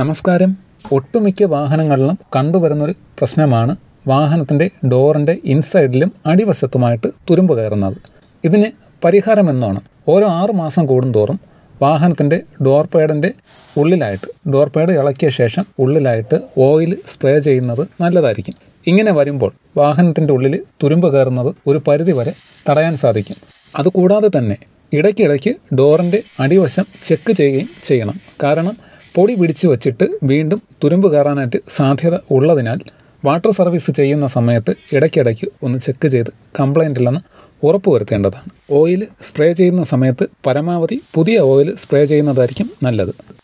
നമസ്കാരം ഒട്ടുമിക്ക വാഹനങ്ങളിലും കണ്ടുവരുന്നൊരു പ്രശ്നമാണ് വാഹനത്തിൻ്റെ ഡോറിൻ്റെ ഇൻസൈഡിലും അടിവശത്തുമായിട്ട് തുരുമ്പ് കയറുന്നത് ഇതിന് പരിഹാരം എന്നാണ് ഓരോ ആറ് മാസം കൂടുന്തോറും വാഹനത്തിൻ്റെ ഡോർ പാഡിൻ്റെ ഉള്ളിലായിട്ട് ഡോർ പാഡ് ഇളക്കിയ ശേഷം ഉള്ളിലായിട്ട് ഓയിൽ സ്പ്രേ ചെയ്യുന്നത് നല്ലതായിരിക്കും ഇങ്ങനെ വരുമ്പോൾ വാഹനത്തിൻ്റെ ഉള്ളിൽ തുരുമ്പ് കയറുന്നത് ഒരു പരിധിവരെ തടയാൻ സാധിക്കും അതുകൂടാതെ തന്നെ ഇടയ്ക്കിടയ്ക്ക് ഡോറിൻ്റെ അടിവശം ചെക്ക് ചെയ്യുകയും ചെയ്യണം കാരണം പൊടി പിടിച്ചു വച്ചിട്ട് വീണ്ടും തുരുമ്പ് കയറാനായിട്ട് സാധ്യത ഉള്ളതിനാൽ വാട്ടർ സർവീസ് ചെയ്യുന്ന സമയത്ത് ഇടയ്ക്കിടയ്ക്ക് ഒന്ന് ചെക്ക് ചെയ്ത് കംപ്ലൈൻ്റ് ഇല്ലെന്ന് ഉറപ്പുവരുത്തേണ്ടതാണ് ഓയിൽ സ്പ്രേ ചെയ്യുന്ന സമയത്ത് പരമാവധി പുതിയ ഓയിൽ സ്പ്രേ ചെയ്യുന്നതായിരിക്കും നല്ലത്